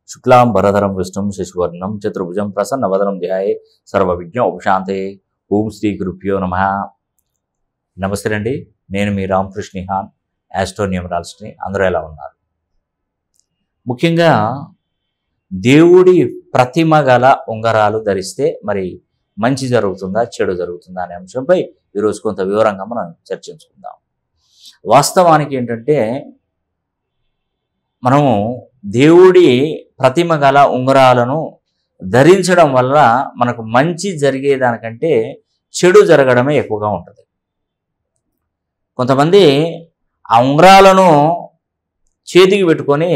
శుక్లాం భరధరం విష్ణుం శశివర్ణం చతుర్భుజం ప్రసన్నవదనం ధ్యాయే సర్వవిజ్ఞ ఉపశాంతే ఓం శ్రీ గురుభ్యో నమ నమస్తే అండి నేను మీ రామకృష్ణ నిహాన్ యాస్ట్రో న్యూమరాలజీని అందరూ ఎలా ఉన్నారు ముఖ్యంగా దేవుడి ప్రతిమ గల ఉంగరాలు ధరిస్తే మరి మంచి జరుగుతుందా చెడు జరుగుతుందా అనే అంశంపై ఈరోజు కొంత వివరంగా మనం చర్చించుకుందాం వాస్తవానికి ఏంటంటే మనము దేవుడి ప్రతిమ గల ఉంగరాలను ధరించడం వల్ల మనకు మంచి జరిగేదానికంటే చెడు జరగడమే ఎక్కువగా ఉంటుంది కొంతమంది ఆ ఉంగరాలను చేతికి పెట్టుకొని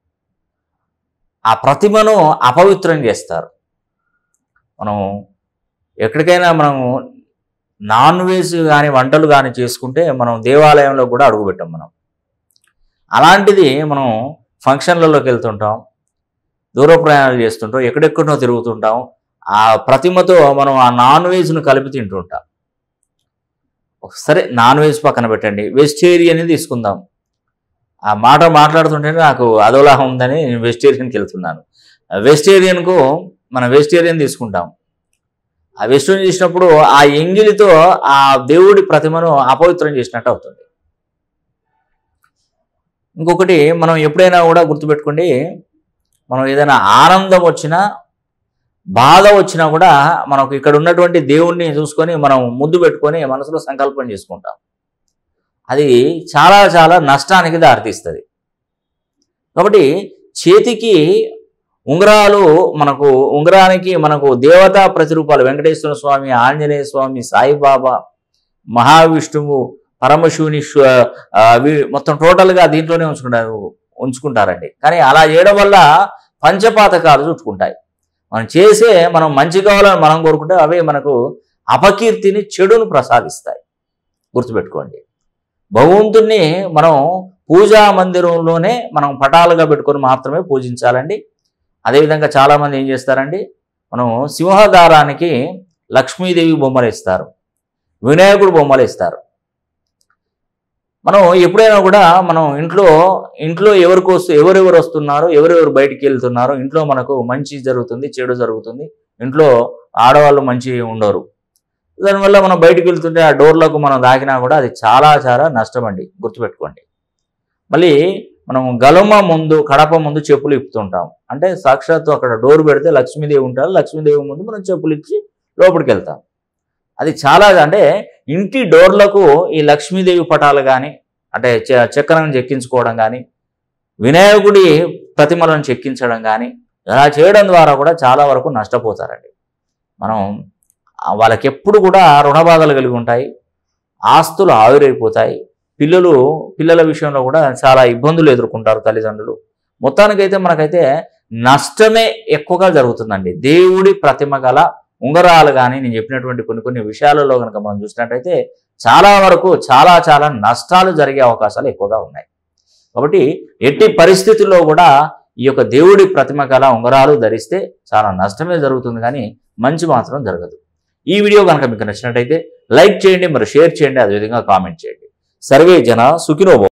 ఆ ప్రతిమను అపవిత్రం చేస్తారు మనం ఎక్కడికైనా మనము నాన్ వెజ్ కానీ వంటలు కానీ చేసుకుంటే మనం దేవాలయంలో కూడా అడుగుపెట్టాం మనం అలాంటిది మనం ఫంక్షన్లలోకి వెళ్తుంటాం దూర ప్రయాణాలు చేస్తుంటాం ఎక్కడెక్కడో తిరుగుతుంటాం ఆ ప్రతిమతో మనం ఆ నాన్ వెజ్ను కలిపి తింటుంటాం సరే నాన్ వెజ్ పక్కన పెట్టండి వెజిటేరియన్ తీసుకుందాం ఆ మాట మాట్లాడుతుంటే నాకు అదోలా ఉందని నేను వెజిటేరియన్కి వెళ్తున్నాను వెజిటేరియన్కు మనం వెజిటేరియన్ తీసుకుంటాం ఆ వెజిటేరియన్ చేసినప్పుడు ఆ ఎంగిలితో ఆ దేవుడి ప్రతిమను అపవిత్రం చేసినట్టు అవుతుంది ఇంకొకటి మనం ఎప్పుడైనా కూడా గుర్తుపెట్టుకోండి మనం ఏదైనా ఆనందం వచ్చినా బాధ వచ్చినా కూడా మనకు ఇక్కడ ఉన్నటువంటి దేవుణ్ణి చూసుకొని మనం ముద్దు పెట్టుకొని మనసులో సంకల్పం చేసుకుంటాం అది చాలా చాలా నష్టానికి దారితీస్తుంది కాబట్టి చేతికి ఉంగరాలు మనకు ఉంగరానికి మనకు దేవతా ప్రతిరూపాలు వెంకటేశ్వర స్వామి ఆంజనేయ స్వామి సాయిబాబా మహావిష్ణువు పరమశివుని స్వ- ఆ, వీ- మొత్తం టోటల్గా దీంట్లోనే ఉంచుకుంటారు ఉంచుకుంటారండి కానీ అలా చేయడం వల్ల పంచపాతకాలు చుట్టుకుంటాయి మనం చేసే మనం మంచి కావాలని మనం కోరుకుంటే అవే మనకు అపకీర్తిని చెడును ప్రసాదిస్తాయి గుర్తుపెట్టుకోండి భగవంతుణ్ణి మనం పూజా మందిరంలోనే మనం పటాలుగా పెట్టుకొని మాత్రమే పూజించాలండి అదేవిధంగా చాలామంది ఏం చేస్తారండి మనం సింహదారానికి లక్ష్మీదేవి బొమ్మలు ఇస్తారు వినాయకుడు బొమ్మలు ఇస్తారు మనం ఎప్పుడైనా కూడా మనం ఇంట్లో ఇంట్లో ఎవరికి వస్తూ ఎవరెవరు వస్తున్నారో ఎవరెవరు బయటికి వెళ్తున్నారో ఇంట్లో మనకు మంచి జరుగుతుంది చెడు జరుగుతుంది ఇంట్లో ఆడవాళ్ళు మంచి ఉండరు దానివల్ల మనం బయటికి వెళ్తుంటే ఆ డోర్లకు మనం దాకినా కూడా అది చాలా చాలా నష్టం అండి గుర్తుపెట్టుకోండి మళ్ళీ మనం గలమ ముందు కడప ముందు చెప్పులు ఇప్పుతుంటాం అంటే సాక్షాత్తు అక్కడ డోర్ పెడితే లక్ష్మీదేవి ఉంటారు లక్ష్మీదేవి ముందు మనం చెప్పులు ఇచ్చి లోపలికి వెళ్తాం అది చాలా అంటే ఇంటి డోర్లకు ఈ లక్ష్మీదేవి పటాలు కానీ అంటే చ- చక్రం చెక్కించుకోవడం కానీ వినాయకుడి ప్రతిమలను చెక్కించడం కానీ ఇలా చేయడం ద్వారా కూడా చాలా వరకు నష్టపోతారండి మనం ఆ వాళ్ళకి ఎప్పుడు కూడా రుణబాధలు కలిగి ఉంటాయి ఆస్తులు ఆవిరైపోతాయి పిల్లలు పిల్లల విషయంలో కూడా చాలా ఇబ్బందులు ఎదుర్కొంటారు తల్లిదండ్రులు మొత్తానికైతే మనకైతే నష్టమే ఎక్కువగా జరుగుతుందండి దేవుడి ప్రతిమ గల ఉంగరాలు కానీ నేను చెప్పినటువంటి కొన్ని కొన్ని విషయాలలో కనుక మనం చూసినట్టయితే చాలా వరకు చాలా చాలా నష్టాలు జరిగే అవకాశాలు ఎక్కువగా ఉన్నాయి కాబట్టి ఎట్టి పరిస్థితుల్లో కూడా ఈ యొక్క దేవుడి ప్రతిమ గల ఉంగరాలు ధరిస్తే చాలా నష్టమే జరుగుతుంది కానీ మంచి మాత్రం జరగదు ఈ వీడియో కనుక మీకు నచ్చినట్టయితే లైక్ చేయండి మరి షేర్ చేయండి అదేవిధంగా కామెంట్ చేయండి సర్వే జన సుఖినోభవ